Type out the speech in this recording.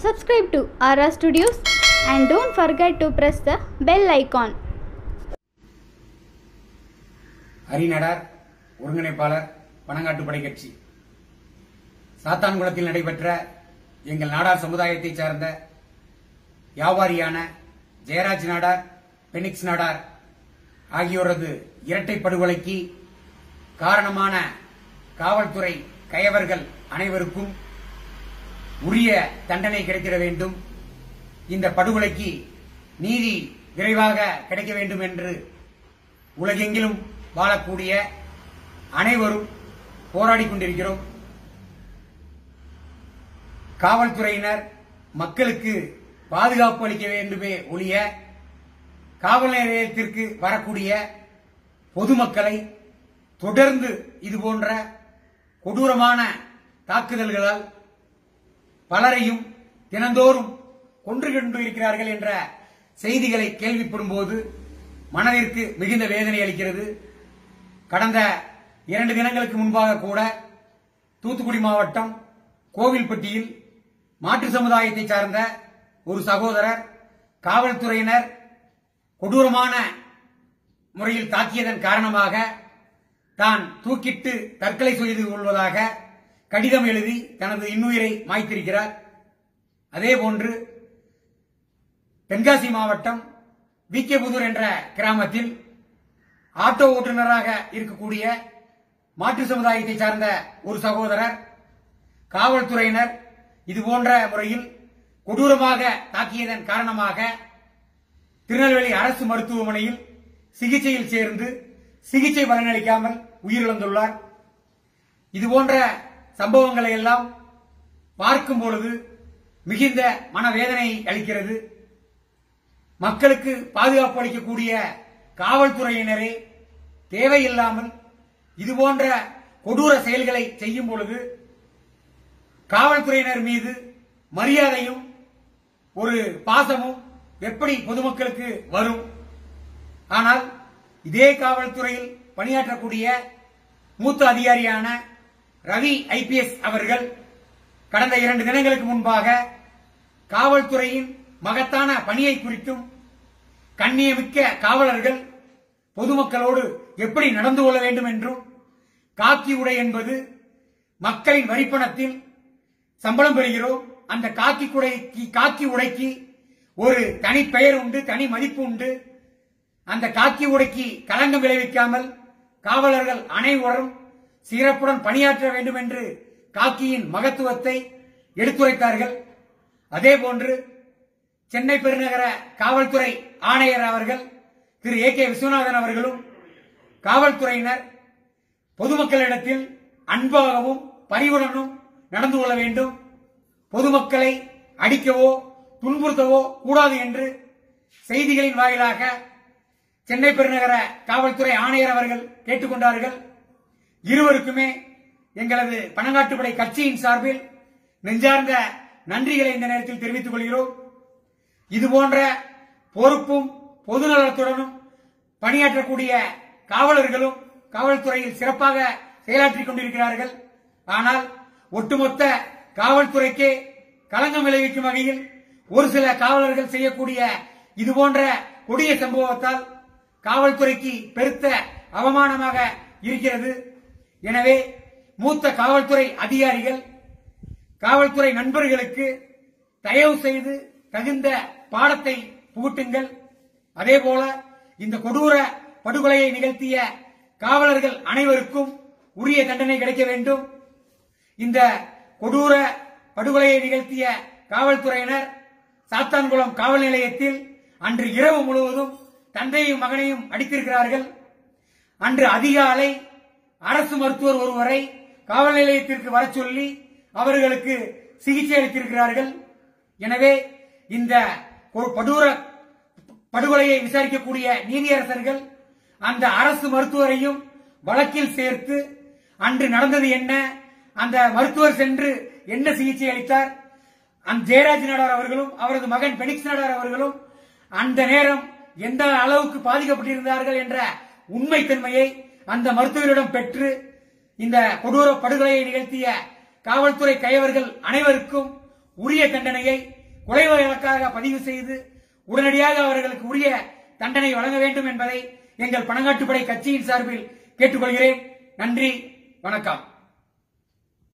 Subscribe to Ara Studios and don't forget to press the bell icon. ஹரிநடார் ஒருங்கிணைப்பாளர் பனங்காட்டுப்படை கட்சி சாத்தான்குளத்தில் நடைபெற்ற எங்கள் நாடார் சமுதாயத்தைச் சார்ந்த வியாபாரியான ஜெயராஜ் நாடார் பெனிக்ஸ் நாடார் ஆகியோரது இரட்டை படுகொலைக்கு காரணமான காவல்துறை கயவர்கள் அனைவருக்கும் உரிய தண்டனை கிடைத்திட வேண்டும் இந்த படுகொலைக்கு நீதி விரைவாக கிடைக்க வேண்டும் என்று உலகெங்கிலும் வாழக்கூடிய அனைவரும் போராடிக் கொண்டிருக்கிறோம் காவல்துறையினர் மக்களுக்கு பாதுகாப்பு அளிக்க வேண்டுமே ஒழிய காவல் நிலையத்திற்கு வரக்கூடிய பொதுமக்களை தொடர்ந்து இதுபோன்ற கொடூரமான தாக்குதல்களால் பலரையும் தினந்தோறும் கொன்று கொண்டு இருக்கிறார்கள் என்ற செய்திகளை கேள்விப்படும்போது மனதிற்கு மிகுந்த வேதனை அளிக்கிறது கடந்த இரண்டு தினங்களுக்கு முன்பாக கூட தூத்துக்குடி மாவட்டம் கோவில்பட்டியில் மாற்று சமுதாயத்தை சார்ந்த ஒரு சகோதரர் காவல்துறையினர் கொடூரமான முறையில் தாக்கியதன் காரணமாக தான் தூக்கிட்டு தற்கொலை செய்து கொள்வதாக கடிதம் எழுதி தனது இன்னுயிரை மாய்த்திருக்கிறார் அதேபோன்று தென்காசி மாவட்டம் விகேபுதூர் என்ற கிராமத்தில் ஆட்டோ ஓட்டுநராக இருக்கக்கூடிய மாற்று சமுதாயத்தை சார்ந்த ஒரு சகோதரர் காவல்துறையினர் இதுபோன்ற முறையில் கொடூரமாக தாக்கியதன் காரணமாக திருநெல்வேலி அரசு மருத்துவமனையில் சிகிச்சையில் சேர்ந்து சிகிச்சை பலனளிக்காமல் உயிரிழந்துள்ளார் இதுபோன்ற சம்பவங்களை எல்லாம் பார்க்கும் பொழுது மிகுந்த மனவேதனை அளிக்கிறது மக்களுக்கு பாதுகாப்பு அளிக்கக்கூடிய காவல்துறையினரே தேவையில்லாமல் இதுபோன்ற கொடூர செயல்களை செய்யும் பொழுது காவல்துறையினர் மீது மரியாதையும் ஒரு பாசமும் எப்படி பொதுமக்களுக்கு வரும் ஆனால் இதே காவல்துறையில் பணியாற்றக்கூடிய மூத்த அதிகாரியான ரவி ஐபிஎஸ் அவர்கள் கடந்த இரண்டு தினங்களுக்கு முன்பாக காவல்துறையின் மகத்தான பணியை குறித்தும் கண்ணியமிக்க காவலர்கள் பொதுமக்களோடு எப்படி நடந்து கொள்ள வேண்டும் என்றும் காக்கி உடை என்பது மக்களின் வரிப்பணத்தில் சம்பளம் பெறுகிறோம் அந்த காக்கி குடைக்கு காக்கி உடைக்கு ஒரு தனி பெயர் உண்டு தனி மதிப்பு உண்டு அந்த காக்கி உடைக்கு களங்கம் விளைவிக்காமல் காவலர்கள் அனைவரும் சிறப்புடன் பணியாற்ற வேண்டும் என்று காக்கியின் மகத்துவத்தை எடுத்துரைத்தார்கள் அதேபோன்று சென்னை பெருநகர காவல்துறை ஆணையர் அவர்கள் திரு ஏ கே விஸ்வநாதன் அவர்களும் காவல்துறையினர் பொதுமக்களிடத்தில் அன்பாகவும் பரிவுடனும் நடந்து கொள்ள வேண்டும் பொதுமக்களை அடிக்கவோ துன்புறுத்தவோ கூடாது என்று செய்திகளின் வாயிலாக சென்னை பெருநகர காவல்துறை ஆணையர் அவர்கள் கேட்டுக்கொண்டார்கள் இருவருக்குமே எங்களது பனங்காட்டுப்படை கட்சியின் சார்பில் நெஞ்சார்ந்த நன்றிகளை இந்த நேரத்தில் தெரிவித்துக் கொள்கிறோம் இதுபோன்ற பொறுப்பும் பொதுநலத்துடனும் பணியாற்றக்கூடிய காவலர்களும் காவல்துறையில் சிறப்பாக செயலாற்றிக் கொண்டிருக்கிறார்கள் ஆனால் ஒட்டுமொத்த காவல்துறைக்கே களங்கம் விளைவிக்கும் வகையில் ஒரு சில காவலர்கள் செய்யக்கூடிய இதுபோன்ற கொடிய சம்பவத்தால் காவல்துறைக்கு பெருத்த அவமானமாக இருக்கிறது எனவே மூத்த காவல்துறை அதிகாரிகள் காவல்துறை நண்பர்களுக்கு தயவு செய்து தகுந்த பாடத்தை புகுட்டுங்கள் அதேபோல இந்த கொடூர படுகொலையை நிகழ்த்திய காவலர்கள் அனைவருக்கும் உரிய தண்டனை கிடைக்க வேண்டும் இந்த கொடூர படுகொலையை நிகழ்த்திய காவல்துறையினர் சாத்தான்குளம் காவல் நிலையத்தில் அன்று இரவு முழுவதும் தந்தையும் மகனையும் அடித்திருக்கிறார்கள் அன்று அதிகாலை அரசு மருத்துவர் ஒருவரை காவல் நிலையத்திற்கு வர சொல்லி அவர்களுக்கு சிகிச்சை அளித்திருக்கிறார்கள் எனவே இந்த படூர படுகொலையை விசாரிக்கக்கூடிய நீதியரசர்கள் அந்த அரசு மருத்துவரையும் வழக்கில் சேர்த்து அன்று நடந்தது என்ன அந்த மருத்துவர் சென்று என்ன சிகிச்சை அளித்தார் அந்த ஜெயராஜ் நாடார் அவர்களும் அவரது மகன் பெனிக்ஸ் நாடார் அவர்களும் அந்த நேரம் எந்த அளவுக்கு பாதிக்கப்பட்டிருந்தார்கள் என்ற உண்மைத்தன்மையை அந்த மருத்துவரிடம் பெற்று இந்த கொடூர படுகொலையை நிகழ்த்திய காவல்துறை கையவர்கள் அனைவருக்கும் உரிய தண்டனையை கொலை வழக்காக பதிவு செய்து உடனடியாக அவர்களுக்கு உரிய தண்டனை வழங்க வேண்டும் என்பதை எங்கள் பணங்காட்டுப்படை கட்சியின் சார்பில் கேட்டுக்கொள்கிறேன் நன்றி வணக்கம்